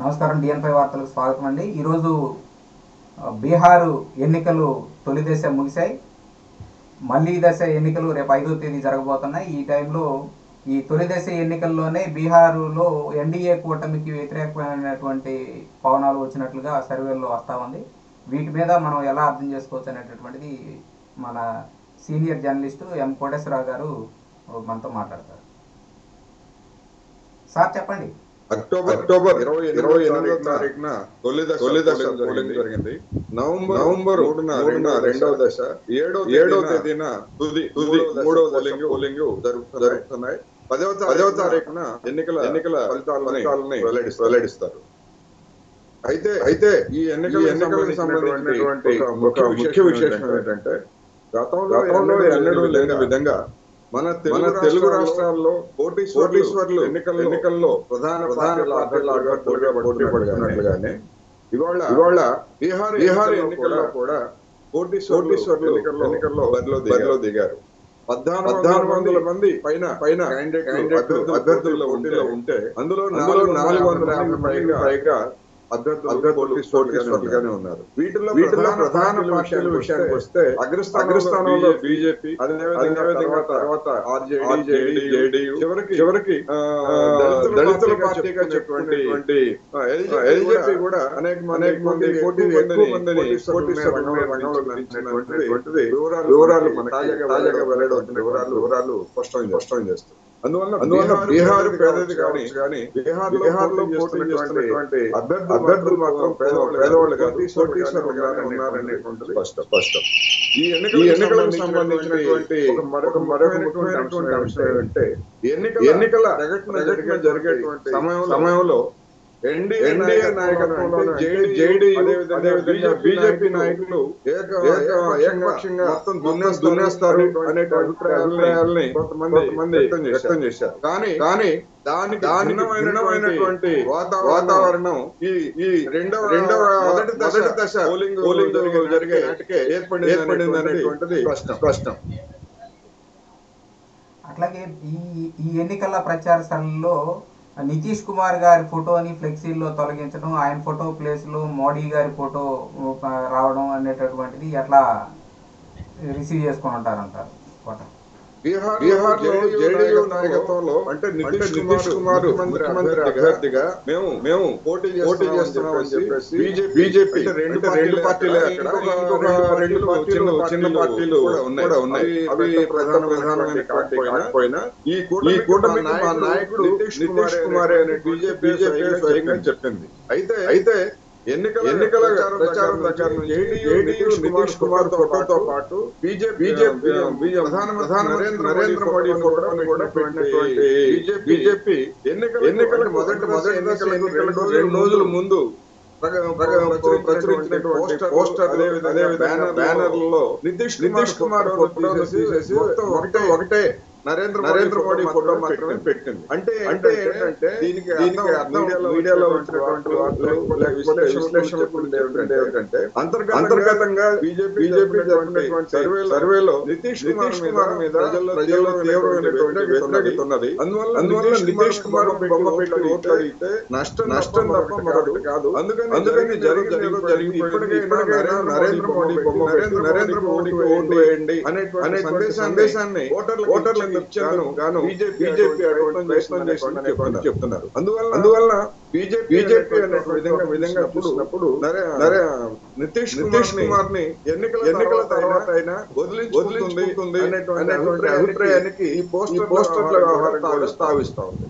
నమస్కారం డిఎన్పై వార్తలకు స్వాగతం అండి ఈరోజు ఆ, బీహారు ఎన్నికలు తొలి దశ ముగిశాయి మళ్ళీ దశ ఎన్నికలు రేపు ఐదో తేదీ జరగబోతున్నాయి ఈ టైంలో ఈ తొలి దశ ఎన్నికల్లోనే బీహారులో ఎన్డీఏ కూటమికి వ్యతిరేకమైనటువంటి పవనాలు వచ్చినట్లుగా సర్వేల్లో వస్తూ ఉంది వీటి మీద మనం ఎలా అర్థం చేసుకోవచ్చు అనేటటువంటిది మన సీనియర్ జర్నలిస్టు ఎం కోటేశ్వరరావు గారు మనతో మాట్లాడతారు సార్ చెప్పండి అక్టోబర్ అక్టోబర్ ఇరవై ఇరవై ఎనిమిదో తారీఖున తొలి దశ తొలి దశ పోలింగ్ జరిగింది నవంబర్ నవంబర్ మూడున రెండో రెండవ దశ ఏడో ఏడో తేదీన తుది తుది మూడవ పోలింగ్ పోలింగ్ జరుగుతున్నాయి పదవ పదవ తారీఖున ఎన్నికల ఎన్నికల ఫలితాలని వెల్లడిస్తారు వెల్లడిస్తారు అయితే అయితే ఈ ఎన్నికల ఎన్నికలకు సంబంధించినటువంటి ఒక ముఖ్య విశేషం ఏంటంటే గతంలో గతంలో ఎన్నడూ లేని విధంగా మన మన తెలుగు రాష్ట్రాల్లో కోటీశ్వర్లు ఎన్నికల్లో ఎన్నికల్లో ప్రధాన ప్రధాన పార్టీలాగా పోటీ పోటీ పడుతున్నట్లుగానే ఇవాళ ఇవాళ బీహార్ బీహార్ ఎన్నికల్లో కూడా కోటీశ్వర్లు ఎన్నికల్లో ఎన్నికల్లో బరిలో బరిలో దిగారు పద్నాలుగు వందల మంది పైన పైన అభ్యర్థులు అభ్యర్థుల ఒంటిలో ఉంటే అందులో నాలుగు నాలుగు వందల యాభై పైగా పైగా అభ్యర్థులు అభ్యర్థులుగానే ఉన్నారు వీటిలో వీటిలో ప్రధాన పార్టీల విషయానికి వస్తే అగ్రస్థానంలో బీజేపీ అదేవిధంగా తర్వాత ఆర్జేడీ జేడీయూ చివరికి చివరికి ఆ, దళితుల పార్టీగా చెప్పుకునేటువంటి ఎల్జేపీ కూడా అనేక అనేక మంది పోటీ ఎక్కువ మందిని పోటీ రంగంలో రంగంలో నిలిచినటువంటిది వివరాలు వివరాలు మన తాజాగా తాజాగా వెల్లడి వివరాలు వివరాలు స్పష్టం స్పష్టం చేస్తారు అందువల్ల అందువల్ల బీహార్ పేదది కానీ కానీ బీహార్ బీహార్ లో పోటీ చేస్తున్నటువంటి అభ్యర్థులు అభ్యర్థులు మాత్రం పేదవాళ్ళు పేదవాళ్ళు కాదు కోటీశ్వరులు ఉన్నారనేటువంటిది స్పష్టం స్పష్టం ఈ ఎన్నికల ఈ ఎన్నికలకు సంబంధించినటువంటి ఒక మరొక మరొక ముఖ్యమైనటువంటి అంశం ఏంటంటే ఎన్నికల ఎన్నికల ప్రకటన జరిగే జరిగేటువంటి సమయం సమయంలో ఎన్డీఏ నాయకత్వంలో జేడీ అదేవిధంగా బీజేపీ నాయకులు ఏక ఏకపక్షంగా మొత్తం దున్నే దున్నేస్తారు అనే అభిప్రాయాలని కొంతమంది కొంతమంది వ్యక్తం చేశారు కానీ కానీ దానికి దానిమైనటువంటి వాతావరణం ఈ ఈ రెండవ రెండవ మొదటి దశ దశ పోలింగ్ పోలింగ్ జరిగే నాటికే ఏర్పడింది ఏర్పడింది అనేటువంటిది స్పష్టం స్పష్టం అట్లాగే ఈ ఈ ఎన్నికల ప్రచార స్థలంలో నితీష్ కుమార్ గారి ఫోటోని ఫ్లెక్సీల్లో తొలగించడం ఆయన ఫోటో ప్లేస్లో మోడీ గారి ఫోటో ఆ, రావడం అనేటటువంటిది ఎట్లా రిసీవ్ చేసుకొని ఉంటారంటారు ఫోటో బీహార్ బీహార్ లో జేడీయూ నాయకత్వంలో అంటే నితీష్ కుమార్ ముఖ్యమంత్రి అభ్యర్థిగా మేము మేము పోటీ పోటీ చేస్తున్నాం అని చెప్పేసి బీజేపీ రెండు రెండు పార్టీలే అక్కడ ఇంకొక రెండు పార్టీలు చిన్న పార్టీలు కూడా ఉన్నాయి అవి ప్రధాన ప్రధానమైన పార్టీ కాకపోయినా ఈ ఈ కూటమి మా నాయకుడు నితీష్ కుమార్ అనే బీజేపీ బీజేపీ స్వయంగా చెప్పింది అయితే అయితే ఎన్నికల ఎన్నికల ప్రచారం ప్రచారం జేడీయూ నితీష్ కుమార్ ఫోటోతో పాటు బీజేపీ బీజేపీ ప్రధాన ప్రధాన నరేంద్ర నరేంద్ర మోడీ ఫోటోని కూడా పెట్టినటువంటి బీజేపీ ఎన్నికల ఎన్నికల మొదటి మొదటి ఎన్నికలకు రెండు రెండు రోజుల ముందు ప్రగ- ప్రగ- ప్రచురించినటువంటి పోస్టర్ అదే బ్యానర్ బ్యానర్లలో నితీష్ నితీష్ కుమార్ ఫోటో తీసేసి మొత్తం ఒకటే ఒకటే నరేంద్ర నరేంద్ర మోడీ ఫోటో మాత్రమే పెట్టింది అంటే అంటే ఏంటంటే దీనికి దీనికి అర్థం మీడియాలో వచ్చినటువంటి వార్తలు లేకపోతే విశ్లేషకులు ఉండేటువంటి ఏంటంటే అంతర్గత అంతర్గతంగా బీజేపీ బీజేపీ జరిపినటువంటి సర్వే సర్వేలో నితీష్ కుమార్ మీద ప్రజల్లో ప్రజల్లో తీవ్రమైనటువంటి వ్యతిరేకత ఉన్నది అందువల్ల అందువల్ల నితీష్ కుమార్ బొమ్మ పెట్టి ఓట్లు అడిగితే నష్టం నష్టం తప్ప మరొకటి కాదు అందుకని అందుకని జరిగింది ఏదో జరిగింది ఇప్పటికే ఇప్పటికైనా నరేంద్ర మోడీ బొమ్మ నరేంద్ర నరేంద్ర మోడీకి ఓటు వేయండి అనే సందేశాన్ని ఓటర్లు ఓటర్లకు ఇచ్చాను గాను బీజేపీ అటువంటి ప్రయత్నం చేసిందని కొంతమంది చెప్తున్నారు అందువల్ల అందువల్ల బీజేపీ బీజేపీ అనే విధంగా విధంగా చూసినప్పుడు నరే నరే నితీష్ నితీష్ కుమార్ ని ఎన్నికల ఎన్నికల తర్వాత అయినా వదిలించుకుంటుంది అనేటువంటి అభిప్రాయానికి ఈ పోస్టర్ల వ్యవహారం కూడా స్థావిస్తా ఉంది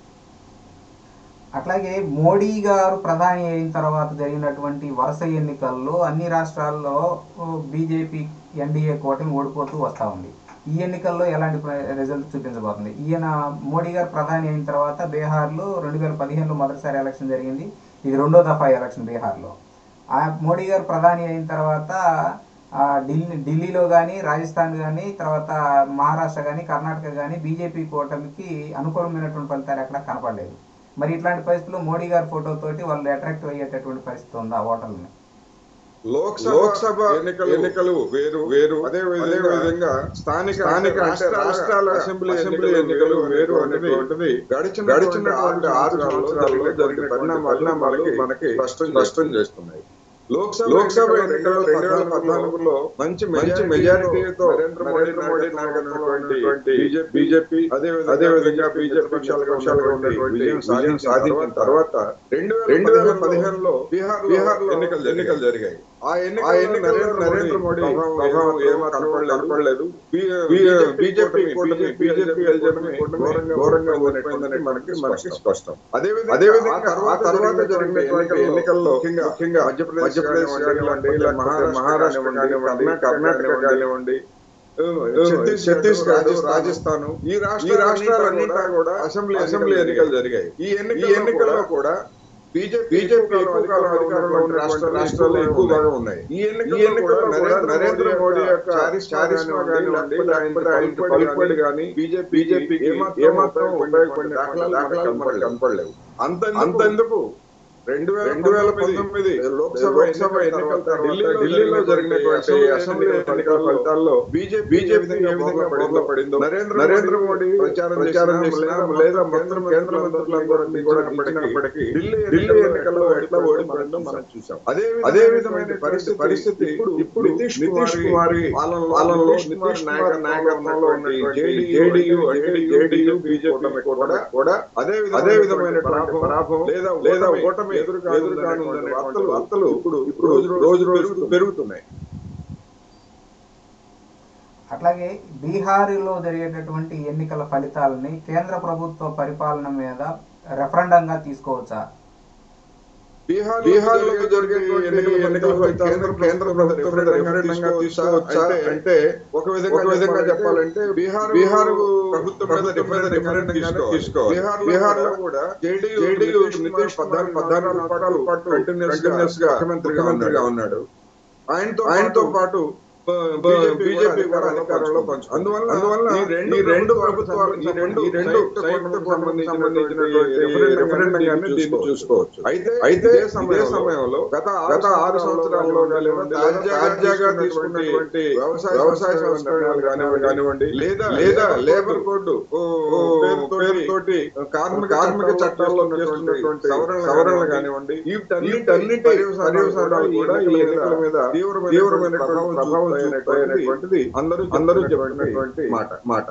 అట్లాగే మోడీ గారు ప్రధాని అయిన తర్వాత జరిగినటువంటి వరుస ఎన్నికల్లో అన్ని రాష్ట్రాల్లో బీజేపీ ఎన్డీఏ కూటమి ఓడిపోతూ వస్తూ ఉంది ఈ ఎన్నికల్లో ఎలాంటి రిజల్ట్ చూపించబోతుంది ఈయన మోడీ గారు ప్రధాని అయిన తర్వాత బీహార్లో రెండు వేల పదిహేనులో మొదటిసారి ఎలక్షన్ జరిగింది ఇది రెండో దఫా ఎలక్షన్ బీహార్లో ఆ మోడీ గారు ప్రధాని అయిన తర్వాత ఆ, ఢిల్లీ ఢిల్లీలో కానీ రాజస్థాన్ కానీ తర్వాత మహారాష్ట్ర కానీ కర్ణాటక కానీ బీజేపీ కూటమికి అనుకూలమైనటువంటి ఫలితాలు ఎక్కడ కనపడలేదు మరి ఇట్లాంటి పరిస్థితుల్లో మోడీ గారి ఫోటోతోటి వాళ్ళు అట్రాక్ట్ అయ్యేటటువంటి పరిస్థితి ఉందా ఓటర్లని లోక్సభ లోక్సభ ఎన్నికలు ఎన్నికలు వేరు వేరు అదే విధంగా స్థానిక స్థానిక అంటే రాష్ట్రాల అసెంబ్లీ అసెంబ్లీ ఎన్నికలు వేరు అనేటువంటిది గడిచిన గడిచిన ఆరు ఆరు సంవత్సరాల్లో జరిగిన పరిణామాలు మనకి స్పష్టం స్పష్టం చేస్తున్నాయి లోక్సభ లోక్సభ ఎన్నికల్లో రెండు వేల పద్నాలుగులో మంచి మంచి మెజారిటీతో నరేంద్ర మోడీ మోడీ నాయకత్వంటువంటి బీజేపీ అదే అదే విధంగా బీజేపీ పక్షాలుగా ఉన్నటువంటి విజయం సాధించిన సాధించిన తర్వాత రెండు రెండు వేల పదిహేనులో బీహార్ బీహార్ లో ఎన్నికలు ఎన్నికలు జరిగాయి ఆ ఎన్నిక నరేంద్ర నరేంద్ర మోడీ ప్రభావం ఏమాత్రం కనపడలేదు బీజేపీ బీజేపీ ఘోరంగా ఓడిపోయిందని మనకి మనకి స్పష్టం అదే అదే విధంగా ఆ తర్వాత జరిగిన ఎన్నికల్లో ముఖ్యంగా ముఖ్యంగా మధ్యప్రదేశ్ కానివ్వండి ఇలా మహారాష్ట్ర కానివ్వండి కర్ణాటక కానివ్వండి ఛత్తీస్గఢ్ రాజస్థాన్ ఈ రాష్ట్రాలన్నింటా కూడా అసెంబ్లీ అసెంబ్లీ ఎన్నికలు జరిగాయి ఈ ఎన్నికల్లో కూడా బీజేపీ ఎక్కువ కాలం అధికారంలో ఉన్న రాష్ట్ర రాష్ట్రాల్లో ఎక్కువ బాగా ఉన్నాయి ఈ ఎన్నికల్లో కూడా నరేంద్ర మోడీ యొక్క చారిస్మా కానివ్వండి లేకపోతే ఆయన పలుకుబడి కానీ బీజేపీ బీజేపీ ఏమాత్రం ఉపయోగపడిన దాఖలాలు మనకు కనపడలేవు అంత అంతెందుకు రెండు వేల రెండు వేల పంతొమ్మిది లోక్సభ లోక్సభ ఎన్నికల తర్వాత ఢిల్లీలో జరిగినటువంటి అసెంబ్లీ ఎన్నికల ఫలితాల్లో బీజేపీ బీజేపీ ఏ విధంగా బోర్ల పడిందో నరేంద్ర నరేంద్ర మోడీ ప్రచారం ప్రచారం చేసిన లేదా మంత్రి కేంద్ర మంత్రులందరినీ కూడా ఇచ్చినప్పటికీ ఢిల్లీ ఢిల్లీ ఎన్నికల్లో ఎట్లా ఓడిపోయిందో మనం చూసాం అదే అదే విధమైన పరిస్థితి పరిస్థితి ఇప్పుడు ఇప్పుడు నితీష్ కుమార్ పాలనలో నితీష్ నాయక నాయకత్వంలో ఉన్నటువంటి జేడీయూ జేడీయూ బీజేపీ కూడా కూడా అదే అదే విధమైన పరాభవం లేదా లేదా ఓటమి ఎదురుగా ఎదురుగానుందనే వార్తలు వార్తలు ఇప్పుడు ఇప్పుడు రోజు రోజు పెరుగుతున్నాయి అట్లాగే బీహార్లో జరిగేటటువంటి ఎన్నికల ఫలితాలని కేంద్ర ప్రభుత్వ పరిపాలన మీద రెఫరెండంగా తీసుకోవచ్చా బీహార్ బీహార్ లో జరిగే ఎన్నికల ఫలితాలను కేంద్ర ప్రభుత్వం రెఫరెండంగా తీసుకోవచ్చా అంటే ఒక విధంగా ఒక విధంగా చెప్పాలంటే బీహార్ బీహార్ ప్రభుత్వం మీద రెఫరెండం తీసుకోవాలి బీహార్ బీహార్ లో కూడా జేడీయూ నితీష్ పద్నాలుగు పద్నాలుగు పాటు కంటిన్యూస్ గా ముఖ్యమంత్రిగా ఉన్నాడు ఆయనతో ఆయనతో పాటు బీజేపీ కూడా అధికారంలో పంచు అందువల్ల అందువల్ల ఈ రెండు ప్రభుత్వాలు ఈ రెండు ఈ రెండు సంబంధించినటువంటి దీన్ని చూసుకోవచ్చు అయితే అయితే ఇదే సమయంలో గత గత ఆరు సంవత్సరాల్లో తాజాగా తీసుకున్నటువంటి వ్యవసాయ సంస్కరణలు కానివ్వండి కానివ్వండి లేదా లేదా లేబర్ కోడ్ పేరుతోటి కార్మిక కార్మిక చట్టాల్లో చేస్తున్నటువంటి సవరణలు కానివ్వండి వీటన్నిటి పర్యవసానాలు కూడా ఈ ఎన్నికల మీద తీవ్రమైన ప్రభావం చూపుతాయనేటువంటిది అందరూ అందరూ చెప్పినటువంటి మాట మాట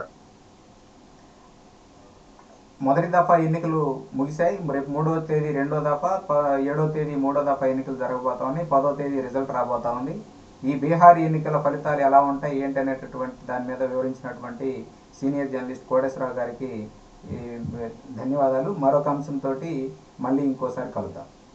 మొదటి దఫా ఎన్నికలు ముగిశాయి రేపు మూడవ తేదీ రెండో దఫా ప- ఏడో తేదీ మూడో దఫా ఎన్నికలు జరగబోతా ఉన్నాయి పదో తేదీ రిజల్ట్ రాబోతా ఉంది ఈ బీహార్ ఎన్నికల ఫలితాలు ఎలా ఉంటాయి ఏంటి అనేటటువంటి దాని మీద వివరించినటువంటి సీనియర్ జర్నలిస్ట్ కోటేశ్వరరావు గారికి ఈ, ధన్యవాదాలు మరొక అంశంతో మళ్ళీ ఇంకోసారి కలుద్దాం